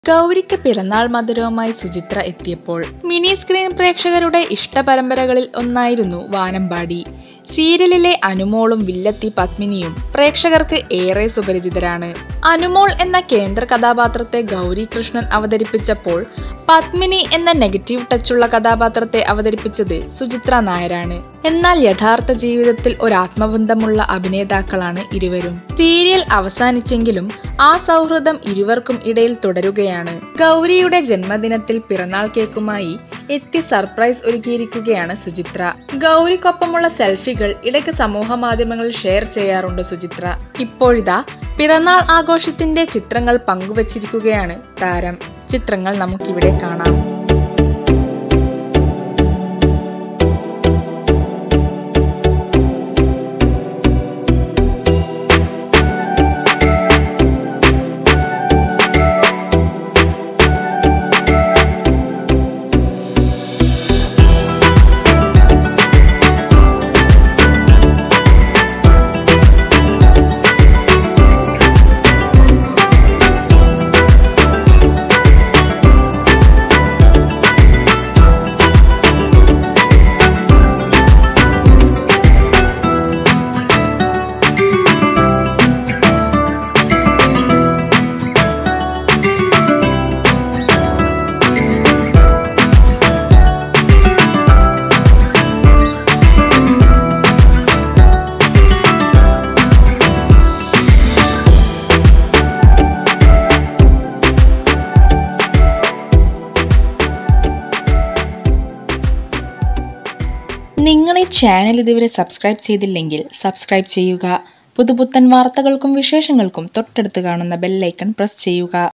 ഗൗരിക്ക് പിറന്നാൾ മധുരവുമായി സുചിത്ര എത്തിയപ്പോൾ mini screen പ്രേക്ഷകരുടെ ഇഷ്ടപരമ്പരകളിൽ ഒന്നായിരുന്നു വാനമ്പാടി സീരിയലിലെ അനുമോളും വില്ലത്തി പത്മിനിയും പ്രേക്ഷകർക്ക് ഏറെ സുപരിചിതരാണ് അനുമോൾ എന്ന കേന്ദ്ര കഥാപാത്രത്തെ ഗൗരി കൃഷ്ണൻ അവതരിപ്പിച്ചപ്പോൾ പത്മിനി എന്ന നെഗറ്റീവ് ടച്ചുള്ള കഥാപാത്രത്തെ അവതരിപ്പിച്ചത് സുചിത്ര നായരാണ് എന്നാൽ യഥാർത്ഥ ജീവിതത്തിൽ ഒരു ആത്മബന്ധമുള്ള അഭിനേതാക്കളാണ് ഇരുവരും സീരിയൽ അവസാനിച്ചെങ്കിലും ആ സൗഹൃദം ഇരുവർക്കും ഇടയിൽ തുടരുകയാണ് ഗൗരിയുടെ ജന്മദിനത്തിൽ പിറന്നാൾ കേക്കുമായി എത്തി സർപ്രൈസ് ഒരുക്കിയിരിക്കുകയാണ് സുചിത്ര ഗൗരിക്കൊപ്പമുള്ള സെൽഫികൾ ഇടയ്ക്ക് സമൂഹ മാധ്യമങ്ങളിൽ ഷെയർ ചെയ്യാറുണ്ട് സുചിത്ര ഇപ്പോഴിതാ പിറന്നാൾ ആഘോഷത്തിന്റെ ചിത്രങ്ങൾ പങ്കുവച്ചിരിക്കുകയാണ് താരം ചിത്രങ്ങൾ നമുക്കിവിടെ കാണാം നിങ്ങൾ ഈ ചാനൽ ഇതുവരെ സബ്സ്ക്രൈബ് ചെയ്തില്ലെങ്കിൽ സബ്സ്ക്രൈബ് ചെയ്യുക പുതുപുത്തൻ വാർത്തകൾക്കും വിശേഷങ്ങൾക്കും തൊട്ടടുത്ത് കാണുന്ന ബെല്ലൈക്കൺ പ്രസ് ചെയ്യുക